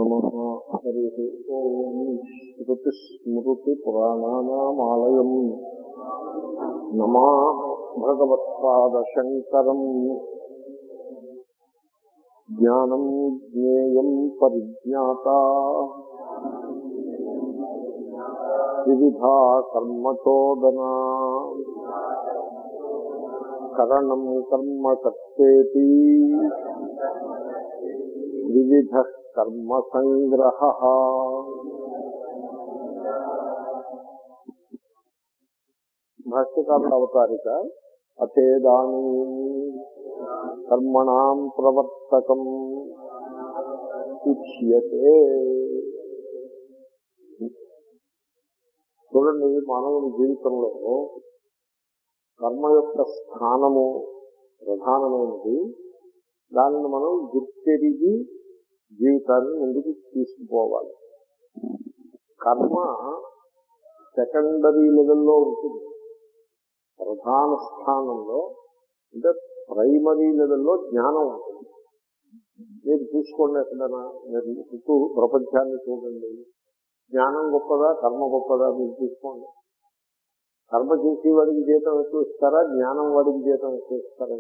నమ హరి ఓం శ్రుతిస్మృతిపురాణానామాలయం నమా భగవత్పాదశంకరం జ్ఞానం జ్ఞేయం పరిజ్ఞాత వివిధా కర్మచోదనా కరణం కర్మ కర్తేతి వివిధ కర్మ సంగ్రహ భాష్యకారుల అవతారిక అచేదానీ కర్మణాం ప్రవర్తకం ఉచ్యతే చూడండి మానవుని జీవితంలో కర్మ యొక్క స్థానము ప్రధానమైనది దానిని మనం గుర్తెరిగి జీవితాన్ని ముందుకు తీసుకుపోవాలి కర్మ సెకండరీ లెవెల్లో ఉంటుంది ప్రధాన స్థానంలో అంటే ప్రైమరీ లెవెల్లో జ్ఞానం ఉంటుంది మీరు చూసుకోండి ఎక్కడైనా మీరు చుట్టూ ప్రపంచాన్ని చూడండి జ్ఞానం గొప్పదా కర్మ గొప్పదా మీరు చూసుకోండి కర్మ చేసి వాడికి జీతం ఎక్కువ ఇస్తారా జ్ఞానం వాడికి జీతం ఎక్కువ ఇస్తారా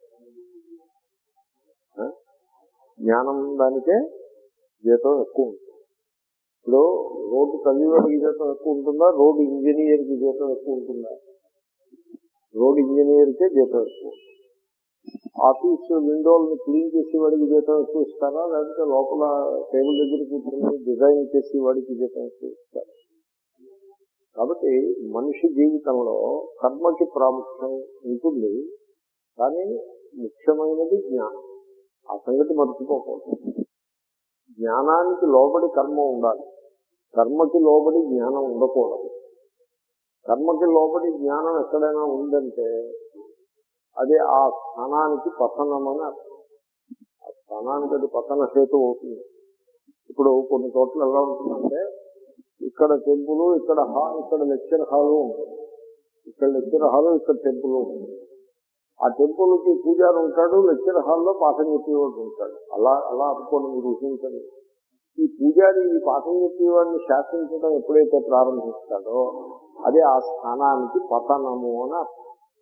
ఆ? జ్ఞానం దానికే జీతం ఎక్కువ ఉంటుంది ఇప్పుడు రోడ్డు తల్లివాడికి జీతం ఎక్కువ ఉంటుందా రోడ్డు ఇంజనీర్కి జీతం ఎక్కువ ఉంటుందా రోడ్ ఇంజనీర్కే జీతం ఎక్కువ ఆఫీస్ విండోలను క్లీన్ చేసి వాడికి జీతం ఎక్కువ ఇస్తారా లేకపోతే లోపల టేబుల్ దగ్గర కూర్చొని డిజైన్ చేసి వాడికి జీతం ఎక్కువ ఇస్తారా కాబట్టి మనిషి జీవితంలో కర్మకి ప్రాముఖ్యం ఉంటుంది కానీ ముఖ్యమైనది జ్ఞానం ఆ సంగతి మర్చిపోకూడదు జ్ఞానానికి లోబడి కర్మ ఉండాలి కర్మకి లోబడి జ్ఞానం ఉండకూడదు కర్మకి లోబడి జ్ఞానం ఎక్కడైనా ఉందంటే అది ఆ స్థానానికి పతనం అని అర్థం ఆ స్థానానికి అది పతన హేతు అవుతుంది ఇప్పుడు కొన్ని చోట్ల ఎలా ఉంటుందంటే ఇక్కడ టెంపుల్ ఇక్కడ హా ఇక్కడ లెక్చర్ హాలు ఉంటుంది ఇక్కడ లెక్చర్ హాలు ఇక్కడ టెంపుల్ ఉంటుంది ఆ టెంపుల్ కి పూజారి ఉంటాడు లెక్చర్ హాల్లో పాఠం చెప్పేవాడు ఉంటాడు అలా అలా అనుకోండి మీరు ఊహించండి ఈ పూజారి ఈ పాఠం చెప్పేవాడిని శాసించడం ఎప్పుడైతే ప్రారంభిస్తాడో అదే ఆ స్థానానికి పతనము అని అర్థం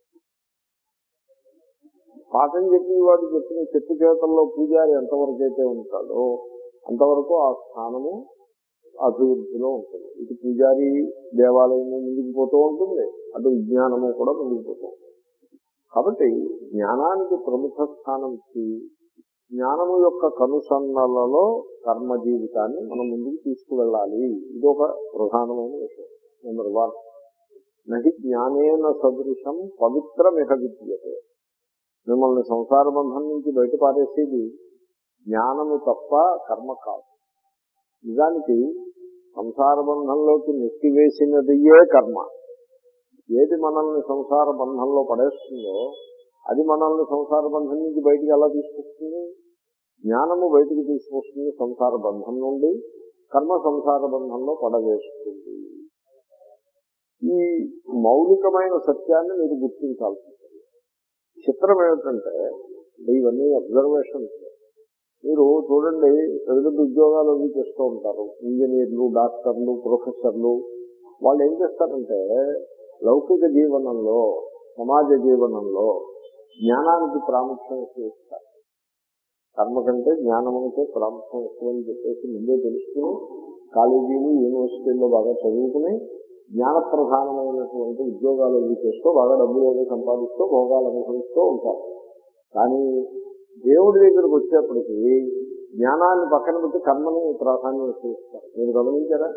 పాఠం చెప్పేవాడు చెప్పిన చెట్టు చేతల్లో పూజారి ఎంతవరకు అయితే ఉంటాడో అంతవరకు ఆ స్థానము అభివృద్ధిలో ఉంటుంది ఇటు పూజారి దేవాలయము ముందుకు పోతూ ఉంటుంది అటు విజ్ఞానము కూడా ముందుకు పోతూ ఉంటుంది కాబట్టి జ్ఞానానికి ప్రముఖ స్థానం ఇచ్చి జ్ఞానము యొక్క కనుసన్నలలో కర్మ జీవితాన్ని మనం ముందుకు తీసుకువెళ్ళాలి ఇది ఒక ప్రధానమైన విషయం నెంబర్ వన్ నది జ్ఞానేన సదృశం పవిత్రమిహ విద్యతే మిమ్మల్ని సంసార బంధం నుంచి బయట పారేసేది జ్ఞానము తప్ప కర్మ కాదు నిజానికి సంసార బంధంలోకి నెట్టివేసినదియే కర్మ ఏది మనల్ని సంసార బంధంలో పడేస్తుందో అది మనల్ని సంసార బంధం నుంచి బయటికి ఎలా తీసుకొస్తుంది జ్ఞానము బయటికి తీసుకొస్తుంది సంసార బంధం నుండి కర్మ సంసార బంధంలో పడవేస్తుంది ఈ మౌలికమైన సత్యాన్ని మీరు గుర్తించాల్సి ఉంటుంది చిత్రం ఏమిటంటే ఇవన్నీ అబ్జర్వేషన్స్ మీరు చూడండి పెద్ద పెద్ద ఉద్యోగాలు అవి చేస్తూ ఉంటారు ఇంజనీర్లు డాక్టర్లు ప్రొఫెసర్లు వాళ్ళు ఏం చేస్తారంటే లౌకిక జీవనంలో సమాజ జీవనంలో జ్ఞానానికి ప్రాముఖ్యం ఎక్కువ ఇస్తారు కర్మ కంటే జ్ఞానమునికే ప్రాముఖ్యం ఎక్కువ అని చెప్పేసి ముందే తెలుసుకుని కాలేజీలు యూనివర్సిటీల్లో బాగా చదువుకుని జ్ఞానప్రధానమైనటువంటి ఉద్యోగాలు అవి చేస్తూ బాగా డబ్బులు ఏదో సంపాదిస్తూ భోగాలు అనుభవిస్తూ ఉంటారు కానీ దేవుడి దగ్గరకు వచ్చేప్పటికి జ్ఞానాన్ని పక్కన పెట్టి కర్మని ప్రాధాన్యం ఎక్కువ ఇస్తారు మీరు గమనించారా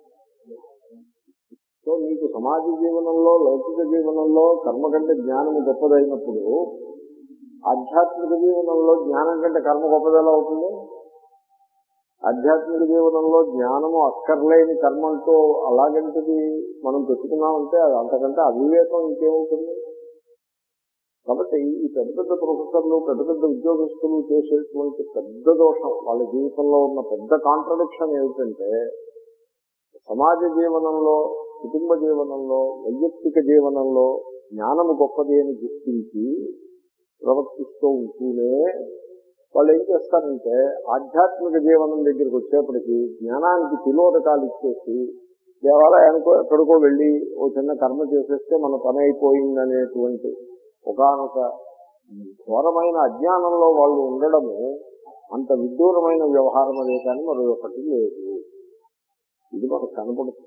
సో మీకు సమాజ జీవనంలో లౌకిక జీవనంలో కర్మ కంటే జ్ఞానం గొప్పదైనప్పుడు ఆధ్యాత్మిక జీవనంలో జ్ఞానం కంటే కర్మ గొప్పదెలా అవుతుంది ఆధ్యాత్మిక జీవనంలో జ్ఞానము అక్కర్లేని కర్మంతో అలాగంటిది మనం పెట్టుకున్నామంటే అది అంతకంటే అవివేకం ఇంకేముంటుంది కాబట్టి ఈ పెద్ద పెద్ద ప్రొఫెసర్లు పెద్ద పెద్ద ఉద్యోగస్తులు చేసేటువంటి పెద్ద దోషం వాళ్ళ జీవితంలో ఉన్న పెద్ద కాంట్రడిక్షన్ ఏమిటంటే సమాజ జీవనంలో కుటుంబ జీవనంలో వైయక్తిక జీవనంలో జ్ఞానము గొప్పది అని గుర్తించి ప్రవర్తిస్తూ ఉంటూనే వాళ్ళు ఏం చేస్తారంటే ఆధ్యాత్మిక జీవనం దగ్గరికి వచ్చేప్పటికి జ్ఞానానికి తిలోదకాలు ఇచ్చేసి దేవాలయానికో ఎక్కడికో వెళ్ళి ఓ చిన్న కర్మ చేసేస్తే మన పని అయిపోయిందనేటువంటి ఒకనొక ఘోరమైన అజ్ఞానంలో వాళ్ళు ఉండడము అంత విదూరమైన వ్యవహారం అదే కానీ మరొకటి లేదు ఇది మనకు కనపడుతుంది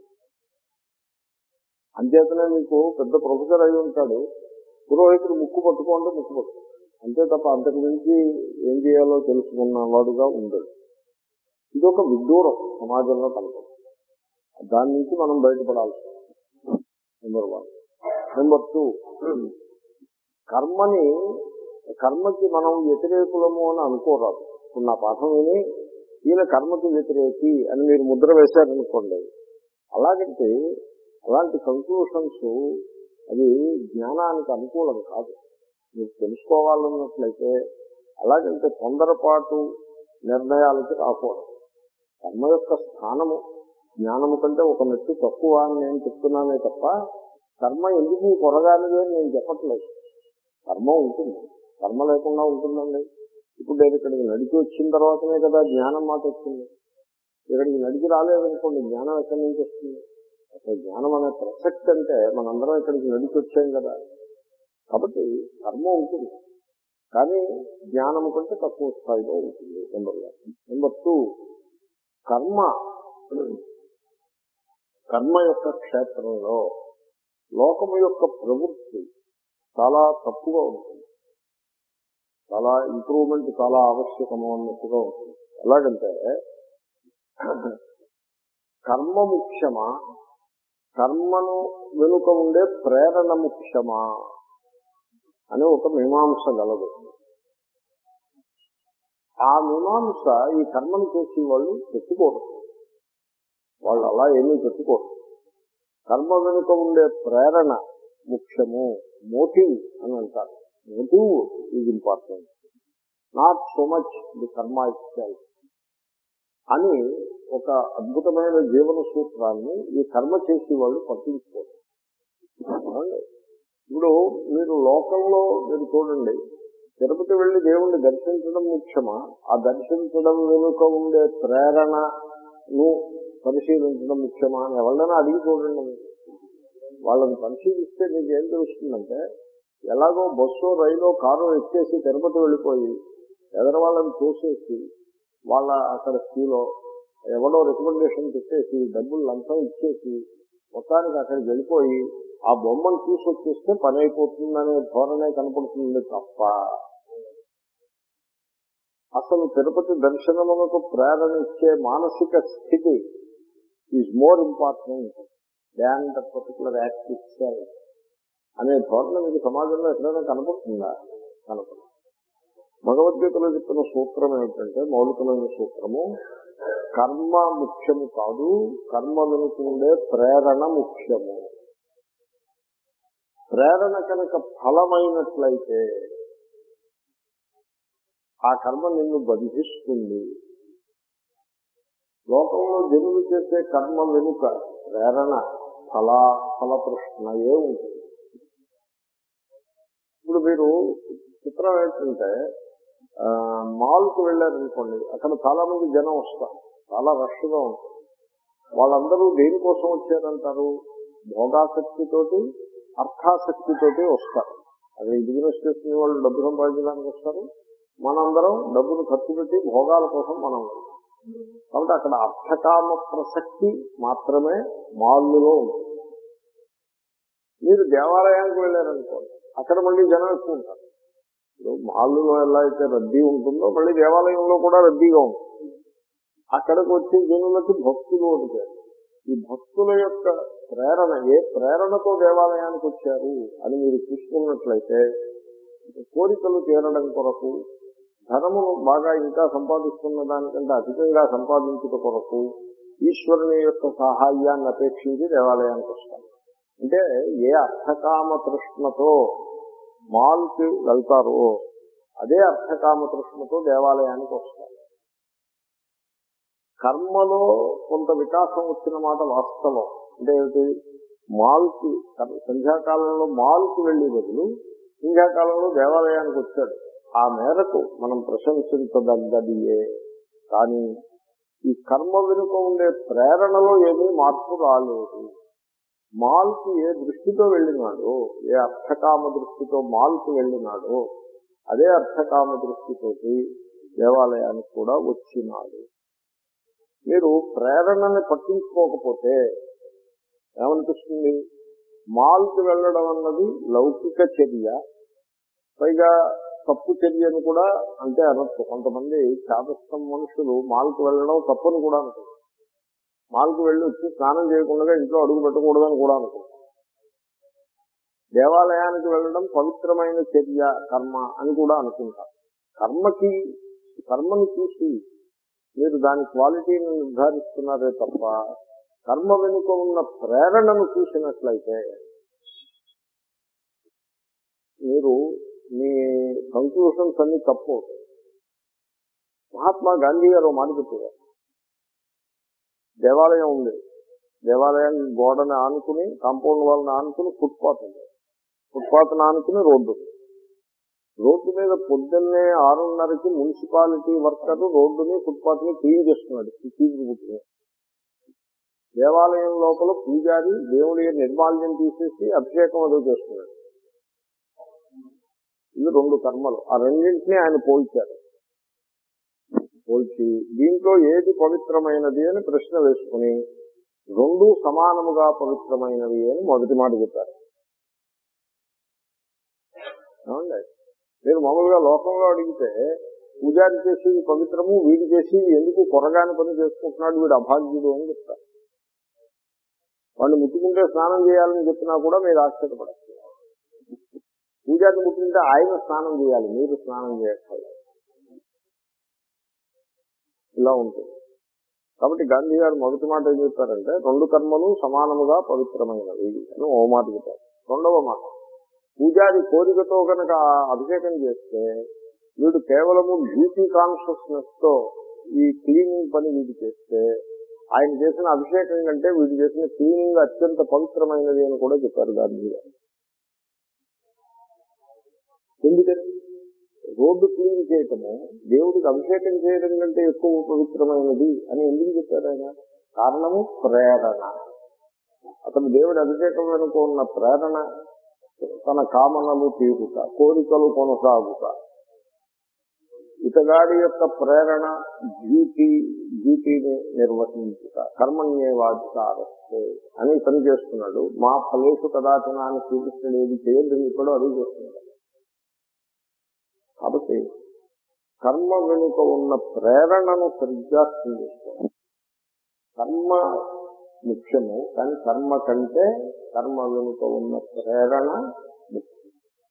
అంచేతనే మీకు పెద్ద ప్రొఫెసర్ అయి ఉంటాడు పురోహితుడు ముక్కు పట్టుకోండి ముక్కు పట్టుకో అంతే తప్ప అంతకు మించి ఏం చేయాలో తెలుసుకున్నవాడుగా ఉండడు ఇది ఒక విదూరం సమాజంలో కనపడుతుంది దాని నుంచి మనం బయటపడాల్సి నెంబర్ వన్ నెంబర్ టూ కర్మని కర్మకి మనం వ్యతిరేకులము అని అనుకోరాదు ఇప్పుడు నా పాఠం విని ఈయన కర్మకి వ్యతిరేకి అని మీరు ముద్ర వేశారనుకోండి అలాగంటే అలాంటి కంక్లూషన్స్ అది జ్ఞానానికి అనుకూలం కాదు మీరు తెలుసుకోవాలన్నట్లయితే అలాగంటే తొందరపాటు నిర్ణయాలకి రాకూడదు కర్మ యొక్క స్థానము జ్ఞానము కంటే ఒక మెట్టు తక్కువ అని నేను చెప్తున్నానే తప్ప కర్మ ఎందుకు కొరగానిది అని నేను చెప్పట్లేదు కర్మ ఉంటుంది కర్మ లేకుండా ఉంటుందండి ఇప్పుడు నేను ఇక్కడికి నడిచి వచ్చిన తర్వాతనే కదా జ్ఞానం మాట వచ్చింది ఇక్కడికి నడిచి రాలేదనుకోండి జ్ఞానం ఎక్కడి నుంచి వస్తుంది అసలు జ్ఞానం అనే ప్రసక్తి అంటే మనందరం ఇక్కడికి నడిచి వచ్చాం కదా కాబట్టి కర్మ ఉంటుంది కానీ జ్ఞానము కంటే తక్కువ స్థాయిలో ఉంటుంది నెంబర్ వన్ నెంబర్ టూ కర్మ కర్మ యొక్క క్షేత్రంలో లోకము యొక్క ప్రవృత్తి చాలా తప్పుగా ఉంటుంది చాలా ఇంప్రూవ్మెంట్ చాలా ఆవశ్యకము అన్నట్టుగా ఉంటుంది ఎలాగంటే కర్మ ముఖ్యమా కర్మను వెనుక ఉండే ప్రేరణ ముఖ్యమా అని ఒక మీమాంస గలదు ఆ మీమాంస ఈ కర్మను చేసే వాళ్ళు పెట్టుకోరు వాళ్ళు అలా ఏమీ పెట్టుకోరు కర్మ వెనుక ఉండే ప్రేరణ ముఖ్యము మోటివ్ అని అంటారు motive is important not so much the karma ఇచ్చాయి అని ఒక అద్భుతమైన జీవన సూత్రాన్ని ఈ కర్మ చేసే వాళ్ళు పట్టించుకోరు అవునండి? ఇప్పుడు మీరు లోకంలో మీరు చూడండి తిరుపతి వెళ్లి దేవుణ్ణి దర్శించడం ముఖ్యమా ఆ దర్శించడం వెనుక ఉండే ప్రేరణను పరిశీలించడం ముఖ్యమా అని ఎవరైనా అడిగి చూడండి మీరు. వాళ్ళని పరిశీలిస్తే మీకు ఏం తెలుస్తుందంటే ఎలాగో బస్సు రైలు కారు ఎక్కేసి తిరుపతి వెళ్ళిపోయి ఎదర వాళ్ళని చూసేసి వాళ్ళ అక్కడ స్కూలో ఎవడో రికమెండేషన్ పెట్టేసి డబ్బులు లంచం ఇచ్చేసి మొత్తానికి అక్కడికి వెళ్ళిపోయి ఆ బొమ్మను తీసుకొచ్చేస్తే పని అయిపోతుందనే ధోరణే కనపడుతుంది తప్ప అసలు తిరుపతి దర్శనములకు ప్రేరణ ఇచ్చే మానసిక స్థితి is more important than the particular act ఇచ్చారు అనే ధోరణ మీకు సమాజంలో ఎక్కడైనా కనపడుతుందా కనపడుతుంది భగవద్గీతలో చెప్పిన సూత్రం ఏమిటంటే మౌలికమైన సూత్రము కర్మ ముఖ్యము కాదు కర్మ వెనుకుండే ప్రేరణ ముఖ్యము ప్రేరణ కనుక ఫలమైనట్లయితే ఆ కర్మ నిన్ను బంధిస్తుంది లోకంలో జనులు చేసే కర్మ వెనుక ప్రేరణ ఫల ఫలతృష్ణయే ఉంటుంది ఇప్పుడు మీరు చిత్రం ఏంటంటే ఆ, మాల్కు వెళ్ళారనుకోండి అక్కడ చాలా మంది జనం వస్తారు చాలా రష్గా ఉంటుంది వాళ్ళందరూ దేనికోసం వచ్చారంటారు భోగాసక్తితోటి అర్థాసక్తితోటి వస్తారు అదే బిజినెస్ చేసిన వాళ్ళు డబ్బు సంపాదించడానికి వస్తారు మనందరం డబ్బును ఖర్చు పెట్టి భోగాల కోసం మనం వెళ్తాం కాబట్టి అక్కడ అర్థకామ ప్రసక్తి మాత్రమే మాల్లులో ఉంటుంది మీరు దేవాలయానికి వెళ్ళారనుకోండి అక్కడ మళ్ళీ జనం ఎక్కువ ఉంటారు ఇప్పుడు మాల్లులో ఎలా అయితే రద్దీ ఉంటుందో మళ్ళీ దేవాలయంలో కూడా రద్దీగా ఉంటుంది అక్కడికి వచ్చే జనులకి భక్తులు ఉంటారు ఈ భక్తుల యొక్క ప్రేరణ ఏ ప్రేరణతో దేవాలయానికి వచ్చారు అని మీరు చూసుకున్నట్లయితే కోరికలు తీరడం కొరకు ధనమును బాగా ఇంకా సంపాదిస్తున్న దానికంటే అధికంగా సంపాదించుట కొరకు ఈశ్వరుని యొక్క సహాయాన్ని అపేక్షించి దేవాలయానికి వస్తారు అంటే ఏ అర్థకామ తృష్ణతో మాల్కి వెళ్తారో అదే అర్థకామ తృష్ణతో దేవాలయానికి వస్తారు కర్మలో కొంత వికాసం వచ్చిన మాట వాస్తవం అంటే ఏమిటి మాల్కి కర్- సంధ్యాకాలంలో మాల్కి వెళ్లే బదులు సంధ్యాకాలంలో దేవాలయానికి వచ్చాడు ఆ మేరకు మనం ప్రశంసించదగ్గదియే కానీ ఈ కర్మ వెనుక ఉండే ప్రేరణలో ఏమీ మార్పు రాలేదు మాల్కి ఏ దృష్టితో వెళ్ళినాడో ఏ అర్థకామ దృష్టితో మాల్కి వెళ్ళినాడో అదే అర్థకామ దృష్టితోటి దేవాలయానికి కూడా వచ్చినాడు మీరు ప్రేరణని పట్టించుకోకపోతే ఏమనిపిస్తుంది మాల్కి వెళ్ళడం అన్నది లౌకిక చర్య పైగా తప్పు చర్యను కూడా అంటే అనొచ్చు కొంతమంది చాదస్తం మనుషులు మాల్కి వెళ్ళడం తప్పని కూడా అనుకుంటారు మాల్కి వెళ్ళి వచ్చి స్నానం చేయకుండా ఇంట్లో అడుగు పెట్టకూడదని కూడా అనుకుంటారు దేవాలయానికి వెళ్ళడం పవిత్రమైన చర్య కర్మ అని కూడా అనుకుంటారు కర్మకి కర్మని చూసి మీరు దాని క్వాలిటీని నిర్ధారిస్తున్నారే తప్ప కర్మ వెనుక ఉన్న ప్రేరణను చూసినట్లయితే మీరు మీ కంక్లూషన్స్ అన్ని తప్పు మహాత్మా గాంధీ గారు ఓ మాట చెప్పారు దేవాలయం ఉంది దేవాలయం గోడని ఆనుకుని కాంపౌండ్ వాళ్ళని ఆనుకుని ఫుట్పాత్ ఉంది ఫుట్పాత్ ఆనుకుని రోడ్డు ఉంది. రోడ్డు మీద పొద్దున్నే ఆరున్నరకి మున్సిపాలిటీ వర్కర్ రోడ్డుని ఫుట్పాత్ ని క్లీన్ చేస్తున్నాడు చీపురు పుట్టుకుని దేవాలయం లోపల పూజారి దేవుడి నిర్మాల్యం తీసేసి అభిషేకం అదో చేస్తున్నాడు ఇవి రెండు కర్మలు ఆ రెండింటినీ ఆయన పోల్చారు పోల్చి దీంట్లో ఏది పవిత్రమైనది అని ప్రశ్న వేసుకుని రెండు సమానముగా పవిత్రమైనవి అని మొదటి మాట చెప్పారు ఏమండి? మీరు మామూలుగా లోకంలో అడిగితే పూజారి చేసేది పవిత్రము వీడు చేసేది ఎందుకు కొరగాని పని చేసుకుంటున్నాడు వీడు అభాగ్యుడు అని చెప్తారు వాడిని ముట్టుకుంటే స్నానం చేయాలని చెప్పినా కూడా మీరు ఆశ్చర్యపడచ్చు పూజారిని ముట్టుకుంటే ఆయన స్నానం చేయాలి మీరు స్నానం చేయక్కర్లేదు ఇలా ఉంటుంది కాబట్టి గాంధీ గారు మొదటి మాట ఏం చెప్పారంటే రెండు కర్మలు సమానముగా పవిత్రమైనవి అని ఓ మాట చెప్పారు రెండవ మాట పూజారి కోరికతో కనుక అభిషేకం చేస్తే వీడు కేవలము బ్యూటీ కాన్షియస్నెస్ తో ఈ క్లీనింగ్ పని వీడు చేస్తే ఆయన చేసిన అభిషేకం కంటే వీడు చేసిన క్లీనింగ్ అత్యంత పవిత్రమైనది అని కూడా చెప్పారు గాంధీ గారు ఎందుకని రోడ్డు క్లీన్ చేయటము దేవుడికి అభిషేకం చేయడం కంటే ఎక్కువ పవిత్రమైనది అని ఎందుకు చెప్పారు ఆయన కారణము ప్రేరణ అతను దేవుడి అభిషేకం వెనుక ఉన్న ప్రేరణ తన కామనలు తీరుట కోరికలు కొనసాగుట ఇతగాడి యొక్క ప్రేరణ డ్యూటీ డ్యూటీని నిర్వహించుట కర్మణ్యేవాధికారస్తే అని పని చేస్తున్నాడు మా ఫలేషు కదాచన అని శ్రీకృష్ణుడు ఏది చేయదని ఇప్పుడు అదే చేస్తున్నాడు కాబట్టి కర్మ వెనుక ఉన్న ప్రేరణను సరిగ్గా అర్థం చేసుకోవాలి కర్మ ముఖ్యము కానీ కర్మ కంటే కర్మ వెనుక ఉన్న ప్రేరణ ముఖ్యం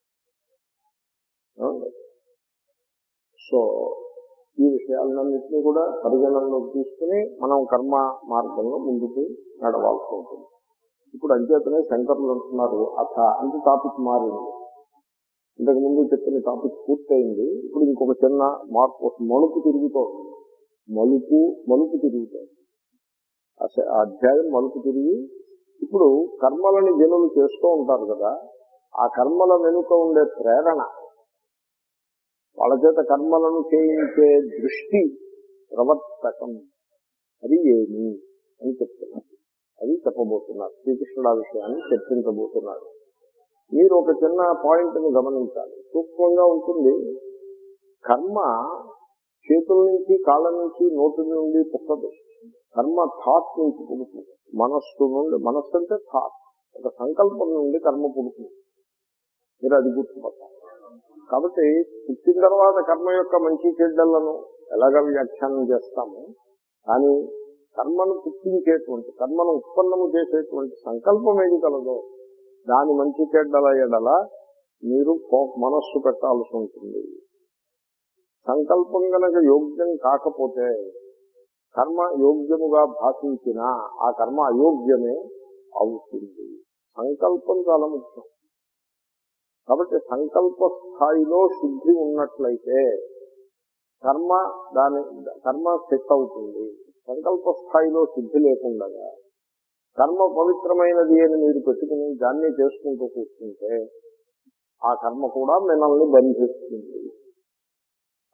ఏమండి? సో ఈ విషయాలన్నింటినీ కూడా పరిగణనలోకి తీసుకుని మనం కర్మ మార్గంలో ముందుకు నడవాల్సి ఉంటుంది ఇప్పుడు అంచేతనే శంకర్లు అంటున్నారు అథ అంటే టాపిక్ మారింది ఇంతకు ముందు చెప్పిన టాపిక్ పూర్తయింది ఇప్పుడు ఇంకొక చిన్న మార్పు ఒక మలుపు తిరుగుతోంది మలుపు మలుపు తిరుగుతోంది ఆ స- ఆ అధ్యాయం మలుపు తిరిగి ఇప్పుడు కర్మలని జనులు చేస్తూ ఉంటారు కదా ఆ కర్మల వెనుక ఉండే ప్రేరణ వాళ్ళ చేత కర్మలను చేయించే దృష్టి ప్రవర్తకం అది ఏమి అని చెప్తున్నారు అది చెప్పబోతున్నారు శ్రీకృష్ణుడు ఆ విషయాన్ని చర్చించబోతున్నాడు మీరు ఒక చిన్న పాయింట్ ని గమనించాలి సూక్ష్మంగా ఉంటుంది కర్మ చేతుల నుంచి కాళ్ళ నుంచి నోటి నుండి పుట్టదు కర్మ థాట్ నుంచి పుడుతుంది మనస్సు నుండి మనస్సు అంటే థాట్ ఒక సంకల్పం నుండి కర్మ పుడుతుంది మీరు అది గుర్తుపట్టాలి కాబట్టి పుట్టిన తర్వాత కర్మ యొక్క మంచి చెడ్డలను ఎలాగ వ్యాఖ్యానం చేస్తాము కానీ కర్మను పుట్టించేటువంటి కర్మను ఉత్పన్నము చేసేటువంటి సంకల్పం ఏది కలదో దాని మంచి చెడ్డల ఎడల మీరు కో- మనస్సు పెట్టాల్సి ఉంటుంది సంకల్పం గనక యోగ్యం కాకపోతే కర్మ యోగ్యముగా భాషించినా ఆ కర్మ అయోగ్యమే అవుతుంది సంకల్పం చాలా ముఖ్యం కాబట్టి సంకల్ప స్థాయిలో శుద్ధి ఉన్నట్లయితే కర్మ దాని కర్మ సెట్ అవుతుంది సంకల్ప స్థాయిలో శుద్ధి లేకుండా కర్మ పవిత్రమైనది అని మీరు పెట్టుకుని దాన్ని చేసుకుంటూ కూర్చుంటే ఆ కర్మ కూడా మిమ్మల్ని బంధిస్తుంది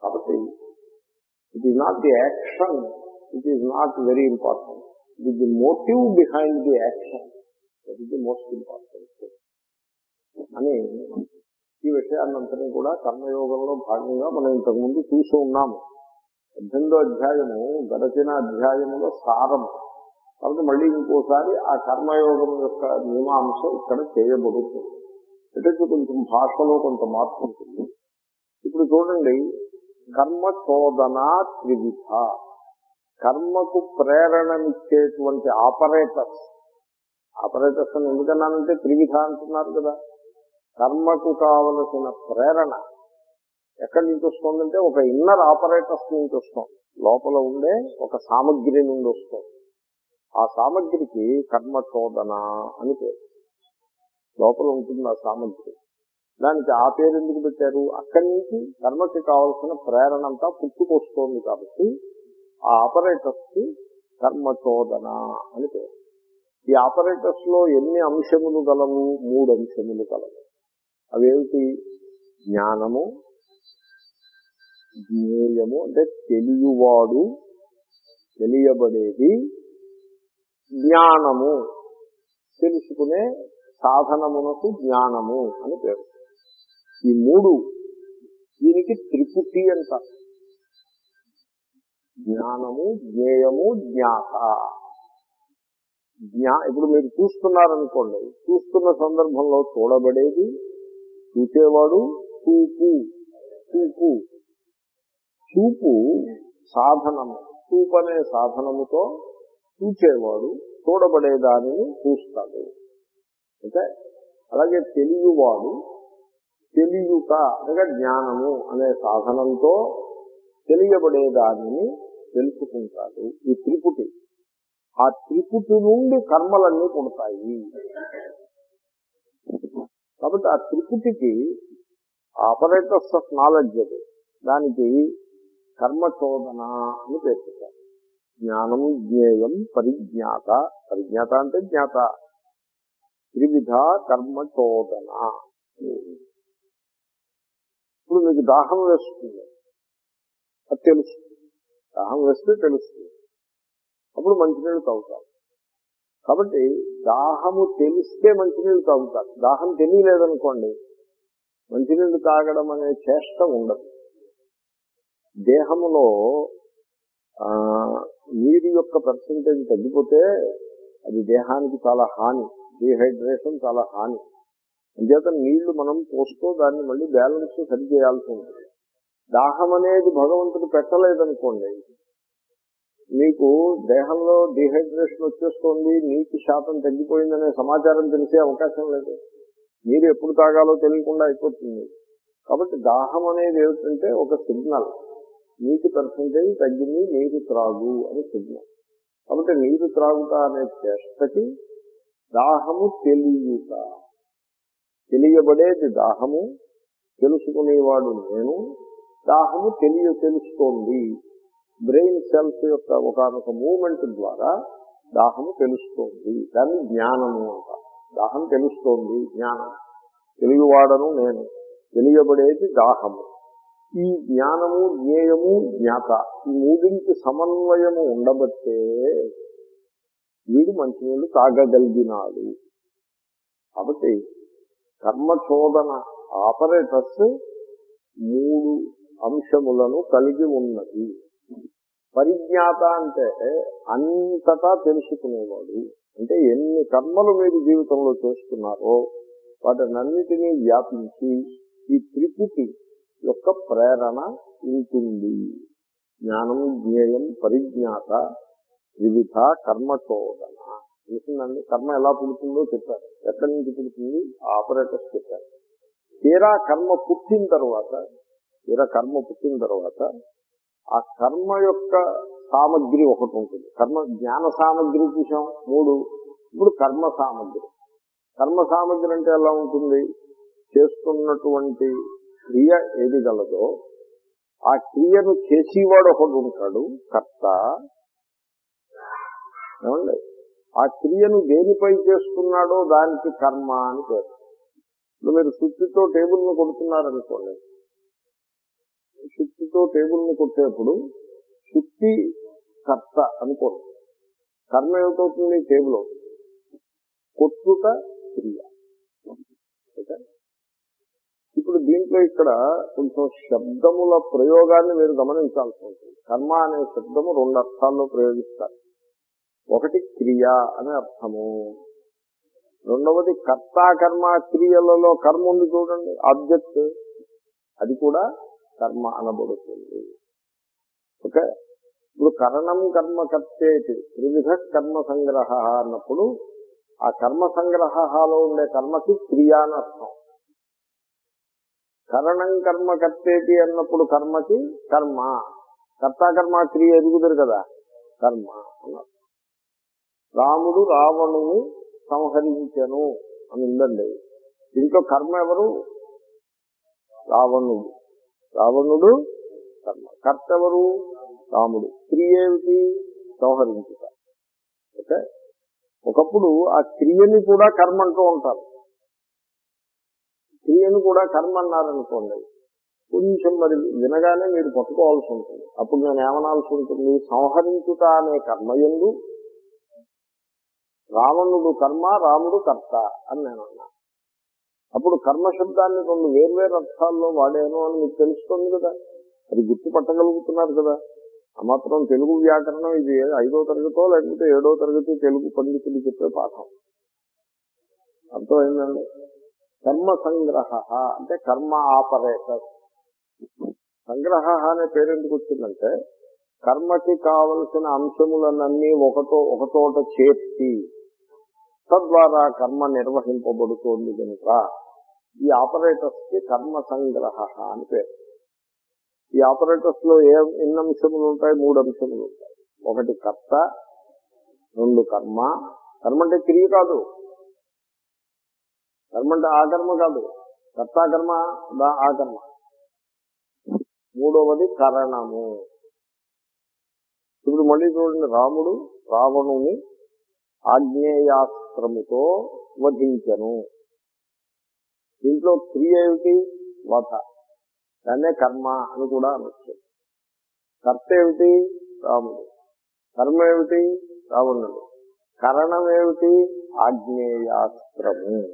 కాబట్టి it is not the action it is not very important it is the motive behind the action that is the most important అని ఈ విషయాన్నంతని కూడా కర్మయోగంలో భాగంగా మనం ఇంతకుముందు చూసి ఉన్నాము పద్దెనిమిదో అధ్యాయము గడచిన అధ్యాయములో సారము కాబట్టి మళ్ళీ ఇంకోసారి ఆ కర్మయోగం యొక్క మీమాంసం ఇక్కడ చేయబడుతుంది అంటే కొంచెం భాషలో కొంత మార్పు ఉంటుంది ఇప్పుడు చూడండి కర్మ చోదన త్రివిధ కర్మకు ప్రేరణనిచ్చేటువంటి ఆపరేటర్స్ ఆపరేటర్స్ అని ఎందుకన్నానంటే త్రివిధ అంటున్నారు కదా కర్మకు కావలసిన ప్రేరణ ఎక్కడి నుంచి వస్తుందంటే ఒక ఇన్నర్ ఆపరేటర్స్ నుంచి వస్తాం లోపల ఉండే ఒక సామగ్రి నుండి వస్తాం ఆ సామగ్రికి కర్మ చోదన అని పేరు లోపల ఉంటుంది ఆ సామగ్రి దానికి ఆ పేరు ఎందుకు పెట్టారు అక్కడి నుంచి కర్మకి కావలసిన ప్రేరణ అంతా పుట్టుకొస్తోంది కాబట్టి ఆ ఆపరేటర్స్ కి కర్మ చోదన అని పేరు ఈ ఆపరేటర్స్ లో ఎన్ని అంశములు గలవు మూడు అంశములు గలవు అవేమిటి జ్ఞానము జ్ఞేయము అంటే తెలియవాడు తెలియబడేది జ్ఞానము తెలుసుకునే సాధనమునకు జ్ఞానము అని పేరు ఈ మూడు దీనికి త్రిపుటి అంటారు జ్ఞానము జ్ఞేయము జ్ఞాత జ్ఞా ఇప్పుడు మీరు చూస్తున్నారనుకోండి చూస్తున్న సందర్భంలో చూడబడేది చూసేవాడు చూపు చూపు చూపు సాధనము చూపు అనే సాధనముతో చూచేవాడు చూడబడే దానిని చూస్తాడు ఓకే అలాగే తెలియవాడు తెలియుట అనగా జ్ఞానము అనే సాధనంతో తెలియబడే దానిని తెలుసుకుంటాడు ఈ త్రిపుటి ఆ త్రిపుటి నుండి కర్మలన్నీ పుడతాయి కాబట్టి ఆ త్రిపుటికి ఆపరేటర్స్ ఆఫ్ నాలెడ్జ్ అది దానికి కర్మచోదన అని పేరు పెట్టారు జ్ఞానం జ్ఞేయం పరిజ్ఞాత పరిజ్ఞాత అంటే జ్ఞాత త్రివిధ కర్మచోదన ఇప్పుడు మీకు దాహం వేస్తుంది అది తెలుస్తుంది దాహం వేస్తే తెలుస్తుంది అప్పుడు మంచినీళ్ళు తాగుతారు కాబట్టి దాహము తెలిస్తే మంచినీళ్ళు తాగుతారు దాహం తెలియలేదనుకోండి మంచినీళ్ళు తాగడం అనే చేష్ట ఉండదు దేహములో ఆ నీరు యొక్క పర్సంటేజ్ తగ్గిపోతే అది దేహానికి చాలా హాని డీహైడ్రేషన్ చాలా హాని అంచేత నీళ్లు మనం పోస్తూ దాన్ని మళ్ళీ బ్యాలెన్స్ సరి చేయాల్సి ఉంటుంది దాహం అనేది భగవంతుడు పెట్టలేదనుకోండి మీకు దేహంలో డిహైడ్రేషన్ వచ్చేస్తుంది నీటి శాతం తగ్గిపోయిందనే సమాచారం తెలిసే అవకాశం లేదు నీరు ఎప్పుడు తాగాలో తెలియకుండా అయిపోతుంది కాబట్టి దాహం అనేది ఏమిటంటే ఒక సిగ్నల్ నీటి పర్సంటేజ్ తగ్గింది నీరు త్రాగు అని సిగ్నల్ కాబట్టి నీరు త్రాగుట అనే చేష్టకి దాహము తెలియట తెలియబడేది దాహము తెలుసుకునేవాడు నేను దాహము తెలియ తెలుస్తోంది బ్రెయిన్ సెల్స్ యొక్క ఒకనొక మూమెంట్ ద్వారా దాహము తెలుస్తోంది దాన్ని జ్ఞానము అంట దాహం తెలుస్తోంది జ్ఞానం తెలియవాడను నేను తెలియబడేది దాహము ఈ జ్ఞానము జ్ఞేయము జ్ఞాత ఈ మూడింటి సమన్వయము ఉండబట్టే వీడు మంచినీళ్ళు తాగగలిగినాడు కాబట్టి కర్మచోదన ఆపరేటర్స్ మూడు అంశములను కలిగి ఉన్నది పరిజ్ఞాత అంటే అంతటా తెలుసుకునేవాడు అంటే ఎన్ని కర్మలు మీరు జీవితంలో చేస్తున్నారో వాటినన్నిటినీ వ్యాపించి ఈ త్రిపుటి యొక్క ప్రేరణ ఉంటుంది జ్ఞానం జ్ఞేయం పరిజ్ఞాత వివిధ కర్మచోదన తెలిసిందండి కర్మ ఎలా పుడుతుందో చెప్పారు ఎక్కడి నుంచి పుడుతుంది ఆపరేటర్స్ చెప్పారు తీరా కర్మ పుట్టిన తర్వాత తీరా కర్మ పుట్టిన తర్వాత ఆ కర్మ యొక్క సామగ్రి ఒకటి ఉంటుంది కర్మ జ్ఞాన సామగ్రి చూసాం మూడు ఇప్పుడు కర్మ సామగ్రి కర్మ సామగ్రి అంటే ఎలా ఉంటుంది చేస్తున్నటువంటి క్రియ ఏది గలదో ఆ క్రియను చేసేవాడు ఒకడు ఉంటాడు కర్త ఏమండి ఆ క్రియను దేనిపై చేస్తున్నాడో దానికి కర్మ అని పేరు ఇప్పుడు మీరు సుత్తితో టేబుల్ ను కొడుతున్నారనుకోండి శుక్తితో టేబుల్ని కొట్టేప్పుడు శుక్తి కర్త అనుకోండి కర్మ ఏమిటవుతుంది టేబుల్ అవుతుంది కొట్టుట క్రియ ఓకే? ఇప్పుడు దీంట్లో ఇక్కడ కొంచెం శబ్దముల ప్రయోగాన్ని మీరు గమనించాల్సి ఉంటుంది కర్మ అనే శబ్దము రెండు అర్థాల్లో ప్రయోగిస్తారు ఒకటి క్రియ అనే అర్థము రెండవది కర్త కర్మ క్రియలలో కర్మ ఉంది చూడండి ఆబ్జెక్ట్ అది కూడా కర్మ అనబడుతుంది ఓకే ఇప్పుడు కరణం కర్మ కర్తేటి త్రివిధ కర్మ సంగ్రహ అన్నప్పుడు ఆ కర్మ సంగ్రహలో ఉండే కర్మకి క్రియ అని అర్థం కరణం కర్మ కర్తేటి అన్నప్పుడు కర్మకి కర్మ కర్త కర్మ క్రియ ఎదుగుతారు కదా కర్మ అన్నారు రాముడు రావణుని సంహరించను అని ఉందండి దీంట్లో కర్మ ఎవరు రావణుడు రావణుడు కర్మ కర్త ఎవరు రాముడు క్రియ ఏమిటి సంహరించుట ఓకే ఒకప్పుడు ఆ క్రియని కూడా కర్మ అంటూ ఉంటారు క్రియను కూడా కర్మ అన్నారనుకోండి కొంచెం మరి వినగానే మీరు పట్టుకోవాల్సి ఉంటుంది అప్పుడు నేను ఏమనాల్సి ఉంటుంది సంహరించుట అనే కర్మయందు రావణుడు కర్మ రాముడు కర్త అని నేను అన్నా అప్పుడు కర్మ శబ్దాన్ని రెండు వేర్వేరు అర్థాల్లో వాడాను అని మీకు తెలుస్తుంది కదా అది గుర్తుపట్టగలుగుతున్నారు కదా ఆ మాత్రం తెలుగు వ్యాకరణం ఇది ఐదో తరగతో లేకపోతే ఏడో తరగతి తెలుగు పండితులు చెప్పే పాఠం అర్థమైందండి కర్మ సంగ్రహ అంటే కర్మ ఆపరేటర్ సంగ్రహ అనే పేరు ఎందుకు వచ్చిందంటే కర్మకి కావలసిన అంశములన్నీ ఒకటో ఒకచోట చేర్చి తద్వారా కర్మ నిర్వహింపబడుతోంది కనుక ఈ ఆపరేటర్స్ కి కర్మ సంగ్రహ అని పేరు ఈ ఆపరేటర్స్ లో ఏ ఎన్ని అంశములు ఉంటాయి మూడు అంశములు ఉంటాయి ఒకటి కర్త రెండు కర్మ కర్మ అంటే క్రియ కాదు కర్మ అంటే ఆ కర్మ కాదు కర్త కర్మ దా ఆ కర్మ మూడవది కరణము ఇప్పుడు మళ్ళీ చూడండి రాముడు రావణుని ఆగ్నేయాస్త్రముతో వధించను దీంట్లో క్రియ ఏమిటి వధ దాన్నే కర్మ అని కూడా అనొచ్చు కర్త ఏమిటి రాముడు కర్మ ఏమిటి రావణుడు కరణం ఏమిటి ఆగ్నేయాస్త్రము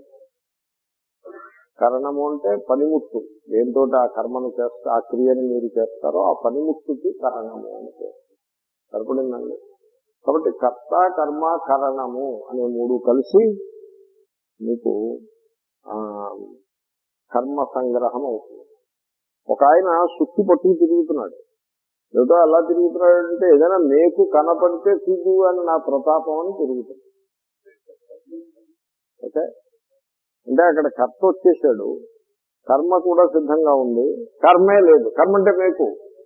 కరణము అంటే పనిముట్టు దేంతో ఆ కర్మను చేస్తా ఆ క్రియను మీరు చేస్తారో ఆ పనిముట్టుకి కరణము అని పేరు సరిపడిందండి కాబట్టి కర్త కర్మ కరణము అనే మూడు కలిసి మీకు ఆ కర్మ సంగ్రహం అవుతుంది ఒక ఆయన సుత్తి పట్టుకు తిరుగుతున్నాడు ఏదో అలా తిరుగుతున్నాడు అంటే ఏదైనా మేకు కనపడితే తిరుగు అని నా ప్రతాపం అని తిరుగుతుంది ఓకే అంటే అక్కడ కర్త వచ్చేసాడు కర్మ కూడా సిద్ధంగా ఉంది కర్మే లేదు కర్మ అంటే మేకు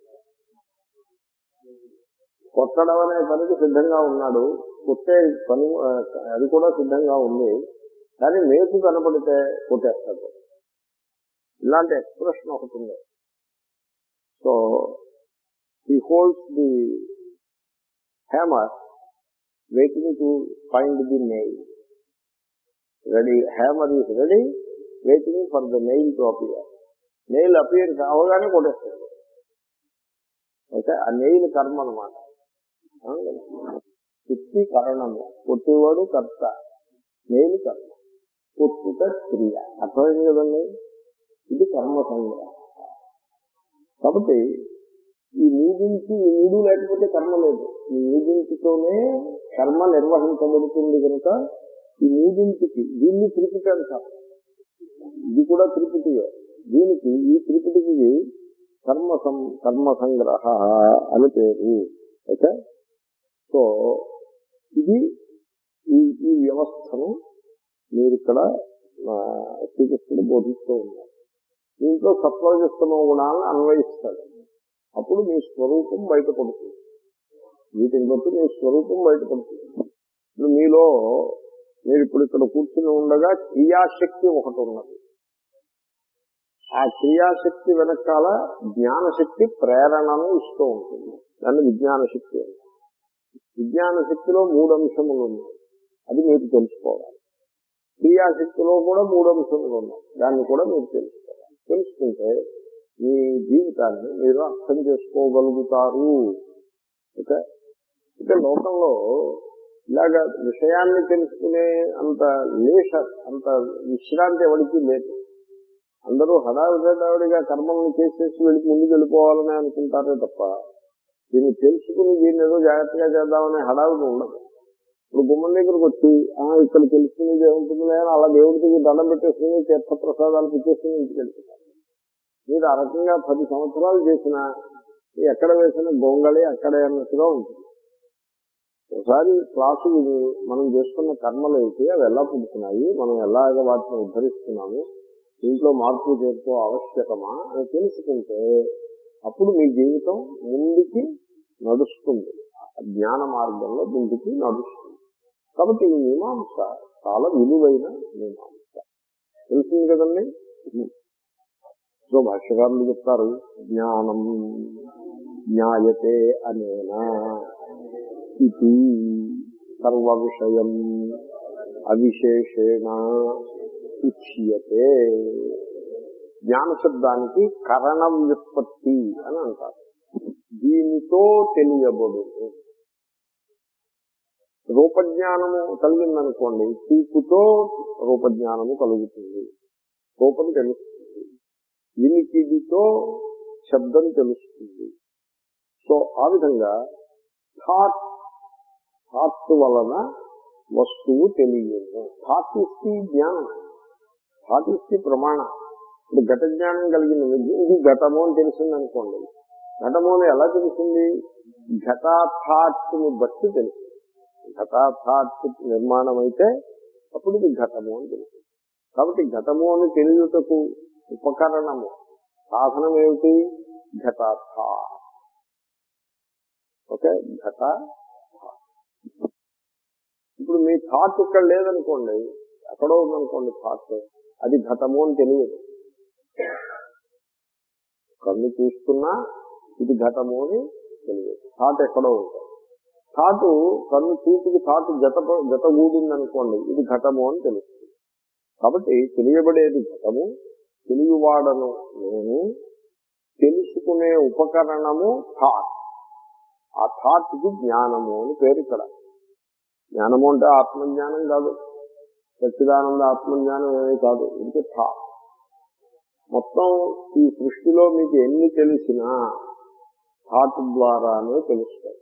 కొట్టడం అనే పనికి సిద్ధంగా ఉన్నాడు కొట్టే పని ఆ, అది కూడా సిద్ధంగా ఉంది కానీ మేకు కనపడితే కొట్టేస్తాడు ఇలాంటి ఎక్స్ప్రెషన్ ఒకటి ఉంది so he holds the hammer waiting to find the nail ready hammer is ready waiting for the nail to appear nail appear కావగానే కొట్టేస్తాడు ఓకే ఆ నెయిల్ కర్మ అనమాట శక్తి కరణము కొట్టేవాడు కర్త నెయిల్ కర్మ కొట్టుట క్రియ అర్థమైంది కదండి ఇది కర్మ సంగ్రహం కాబట్టి ఈ మూడింటి ఈ మూడు లేకపోతే కర్మ లేదు ఈ మూడింటితోనే కర్మ నిర్వహించబడుతుంది కనుక ఈ మూడింటికి దీన్ని త్రిపుటి అంటారు ఇది కూడా త్రిపుటియే దీనికి ఈ త్రిపుటికి కర్మ సం కర్మ సంగ్రహ అని పేరు ఓకే సో ఇది ఈ ఈ వ్యవస్థను మీరు ఇక్కడ ఆ, శ్రీకృష్ణుడు బోధిస్తూ ఉన్నారు దీంట్లో సత్వజస్తమ గుణాలను అన్వయిస్తాడు అప్పుడు మీ స్వరూపం బయటపడుతుంది వీటిని బట్టి మీ స్వరూపం బయటపడుతుంది ఇప్పుడు మీలో మీరు ఇప్పుడు ఇక్కడ కూర్చుని ఉండగా క్రియాశక్తి ఒకటి ఉన్నది ఆ క్రియాశక్తి వెనకాల జ్ఞానశక్తి ప్రేరణను ఇస్తూ ఉంటుంది దాన్ని విజ్ఞాన శక్తి అంటారు విజ్ఞాన శక్తిలో మూడు అంశములు ఉన్నాయి అది మీరు తెలుసుకోవాలి క్రియాశక్తిలో కూడా మూడు అంశములు ఉన్నాయి దాన్ని కూడా మీరు తెలుసుకోవాలి తెలుసుకుంటే మీ జీవితాన్ని మీరు అర్థం చేసుకోగలుగుతారు ఓకే అంటే లోకంలో ఇలాగ విషయాన్ని తెలుసుకునే అంత లేష అంత విశ్రాంతి ఎవరికి లేదు అందరూ హడావిడిగా కర్మలను చేసేసి వెళ్ళి ముందుకు వెళ్ళిపోవాలని అనుకుంటారే తప్ప దీన్ని తెలుసుకుని దీన్ని ఏదో జాగ్రత్తగా చేద్దామనే హడావిడి ఉండదు ఇప్పుడు గుమ్మం దగ్గరకు వచ్చి "ఆ, ఇక్కడ తెలుసుకునేది ఏముంటుందిలే అని అలా దేవుడికి దండం పెట్టేసుకుని తీర్థ ప్రసాదాలు పెట్టేసుకుని ఇంటికి వెళ్తున్నారు మీరు ఆ రకంగా పది సంవత్సరాలు చేసినా ఎక్కడ వేసిన గొంగళి అక్కడే అన్నట్టుగా ఉంటుంది ఒకసారి క్లాసు విని మనం చేసుకున్న కర్మలు ఏంటి అవి ఎలా పుడుతున్నాయి మనం ఎలాగ వాటిని ఉద్ధరిస్తున్నాము దీంట్లో మార్పు చేర్పు ఆవశ్యకమా అని తెలుసుకుంటే అప్పుడు మీ జీవితం ముందుకి నడుస్తుంది జ్ఞాన మార్గంలో ముందుకి నడుస్తుంది కాబట్టి ఈ మీమాంస చాలా విలువైన మీమాంస తెలిసింది కదండి సో భాష్యకారులు చెప్తారు జ్ఞానం జ్ఞాయతే అనేనా ఇది సర్వ విషయం అవిశేషేణ ఉచ్యతే జ్ఞాన శబ్దానికి కరణ వ్యుత్పత్తి అని అంటారు దీనితో తెలియబడు రూపజ్ఞానము కలిగిందనుకోండి చూపుతో రూపజ్ఞానము కలుగుతుంది రూపం తెలుస్తుంది వినికిడితో శబ్దం తెలుస్తుంది సో ఆ విధంగా థాట్ థాట్ వలన వస్తువు తెలియదు థాట్ ఇస్తే జ్ఞానం థాట్ ఇస్తే ప్రమాణం ఇప్పుడు ఘట జ్ఞానం కలిగిన వ్యక్తి ఇది ఘటము అని తెలిసింది అనుకోండి ఘటము అని ఎలా తెలిసింది ఘటాథాట్ని బట్టి తెలిసింది ఘటాథాట్ నిర్మాణం అయితే అప్పుడు ఇది ఘటము అని తెలిసింది కాబట్టి ఘటము అని తెలియటకు ఉపకరణము సాధనం ఏమిటి ఘటాథా ఓకే ఘట ఇప్పుడు మీ థాట్ ఇక్కడ లేదనుకోండి ఎక్కడో ఉందనుకోండి థాట్ అది ఘటము అని తెలియదు కన్ను చూస్తున్నా ఇది ఘటము అని తెలియదు థాట్ ఎక్కడో ఉంటుంది థాటు కన్ను చూపుకి థాట్ జత జతగూడింది అనుకోండి ఇది ఘటము అని తెలుస్తుంది కాబట్టి తెలియబడేది ఘటము తెలియవాడను నేను తెలుసుకునే ఉపకరణము థాట్ ఆ థాట్ కి జ్ఞానము అని పేరు ఇక్కడ జ్ఞానము అంటే ఆత్మజ్ఞానం కాదు సచ్చిదానంద ఆత్మజ్ఞానం ఏమీ కాదు ఇది థాట్ మొత్తం ఈ సృష్టిలో మీకు ఎన్ని తెలిసినా థాట్ ద్వారానే తెలుస్తాయి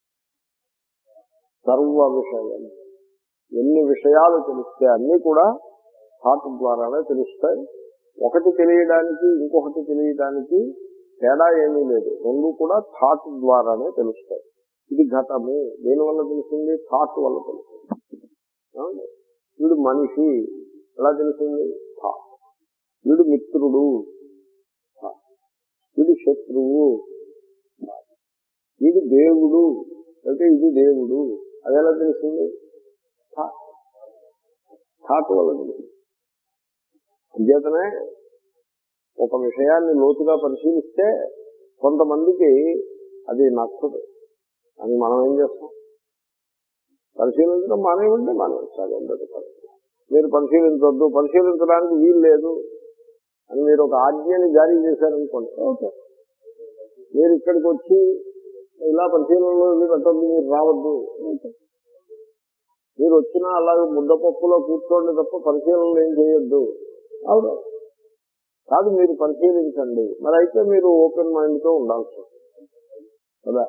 సర్వ విషయం ఎన్ని విషయాలు తెలిస్తే అన్ని కూడా థాట్ ద్వారానే తెలుస్తాయి ఒకటి తెలియడానికి ఇంకొకటి తెలియడానికి తేడా ఏమీ లేదు రెండు కూడా థాట్ ద్వారానే తెలుస్తాయి ఇది ఘటము దేని వల్ల తెలిసింది థాట్ వల్ల తెలిసింది ఏమండి? వీడు మనిషి ఎలా తెలిసింది థాట్ వీడు మిత్రుడు థాట్ వీడు శత్రువు థాట్. వీడు దేవుడు అంటే ఇది దేవుడు అది ఎలా తెలిసింది థాట్ థాట్ వల్ల తెలిసింది అంచేతనే ఒక విషయాన్ని లోతుగా పరిశీలిస్తే కొంతమందికి అది నచ్చదు అని మనం ఏం చేస్తాం పరిశీలించడం మానేమంటే మానేస్తారు అందరూ మీరు పరిశీలించవద్దు పరిశీలించడానికి వీలు లేదు అని మీరు ఒక ఆజ్ఞని జారీ చేశారనుకోండి ఓకే మీరు ఇక్కడికి వచ్చి ఇలా పరిశీలనలో వెళ్ళి పెట్టద్దు మీరు రావద్దు ఓకే. మీరు వచ్చినా అలాగే ముద్దపప్పులో కూర్చోండి తప్ప పరిశీలనలు ఏం చేయొద్దు అవును కాదు మీరు పరిశీలించండి మరి అయితే మీరు ఓపెన్ మైండ్ తో ఉండాల్సి ఉంటుంది కదా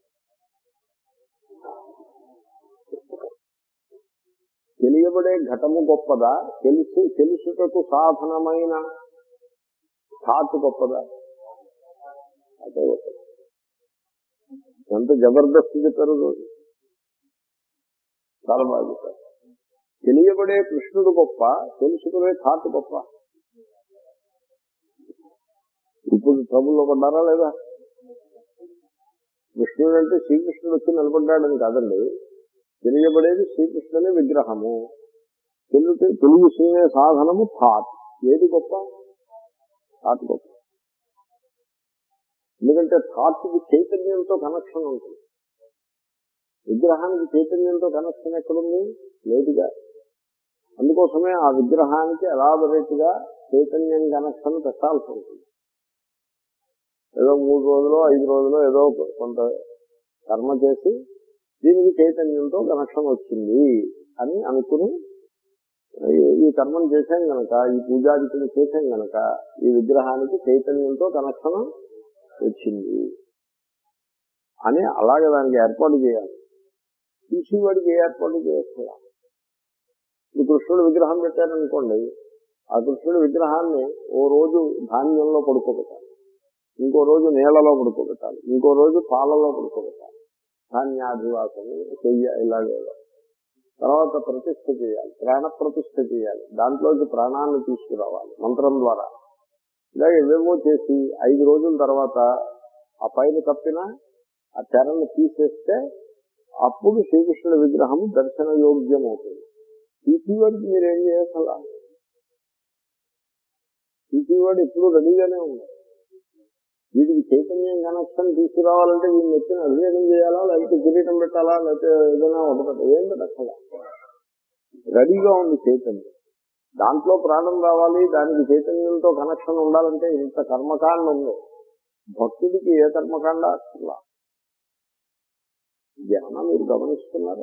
తెలియబడే ఘటము గొప్పదా తెలిసి తెలుసుటకు సాధనమైన థాట్ గొప్పదా అదే గొప్పది ఎంత జబర్దస్త్ చెప్పారు చూడు. చాలా బాగా చెప్పారు తెలియబడే కృష్ణుడు గొప్ప తెలుసుకునే థాట్ గొప్ప ఇప్పుడు ట్రబుల్లో పడ్డారా లేదా కృష్ణుడు అంటే శ్రీకృష్ణుడు వచ్చి నిలబడ్డాడని కాదండి తెలియబడేది శ్రీకృష్ణుని విగ్రహము తెలుగు తెలుగుసుకునే సాధనము థాట్ ఏది గొప్ప థాట్ గొప్ప ఎందుకంటే థాట్ కి చైతన్యంతో కనెక్షన్ ఉంటుంది విగ్రహానికి చైతన్యంతో కనెక్షన్ ఎక్కడుంది లేదుగా అందుకోసమే ఆ విగ్రహానికి ఎలాబొరేట్ గా చైతన్యం కనెక్షన్ పెట్టాల్సి ఉంటుంది ఏదో మూడు రోజులు ఐదు రోజులు ఏదో కొంత కర్మ చేసి దీనికి చైతన్యంతో కనెక్షన్ వచ్చింది అని అనుకుని ఈ- ఈ కర్మను చేశాం గనక ఈ పూజాదికులు చేశాం గనక ఈ విగ్రహానికి చైతన్యంతో కనెక్షన్ వచ్చింది అని అలాగే దానికి ఏర్పాటు చేయాలి తీసేవాడికి ఏ ఏర్పాటు చేయొచ్చు ఈ కృష్ణుడు విగ్రహం పెట్టారనుకోండి ఆ కృష్ణుడి విగ్రహాన్ని ఓ రోజు ధాన్యంలో పడుకోబెట్టాలి ఇంకో రోజు నీళ్లలో పడుకోబెట్టాలి ఇంకో రోజు పాలలో పడుకోబెట్టాలి ధాన్యాధివాసము చెయ్య ఇలాగే తర్వాత ప్రతిష్ఠ చేయాలి ప్రాణ ప్రతిష్ఠ చేయాలి దాంట్లోకి ప్రాణాన్ని తీసుకురావాలి మంత్రం ద్వారా ఇలాగ ఏవేవో చేసి ఐదు రోజుల తర్వాత ఆ పైన కప్పిన ఆ తెరను తీసేస్తే అప్పుడు శ్రీకృష్ణుడి విగ్రహం దర్శన యోగ్యం అవుతుంది తీసేవాడికి మీరేం చేయాలి తీసేవాడు ఎప్పుడు రెడీగానే ఉంది వీటికి చైతన్యం కనెక్షన్ తీసుకురావాలంటే వీడిని ఎత్తిన అభిషేకం చేయాలా లేకపోతే కిరీటం పెట్టాలా లేకపోతే ఏదైనా ఒకటి ఏం పెట్టాలా రెడీగా ఉంది చైతన్యం దాంట్లో ప్రాణం రావాలి దానికి చైతన్యంతో కనెక్షన్ ఉండాలంటే ఇంత కర్మకాండ ఉంది భక్తుడికి ఏ కర్మకాండ అసలు ధ్యానం మీరు గమనిస్తున్నారు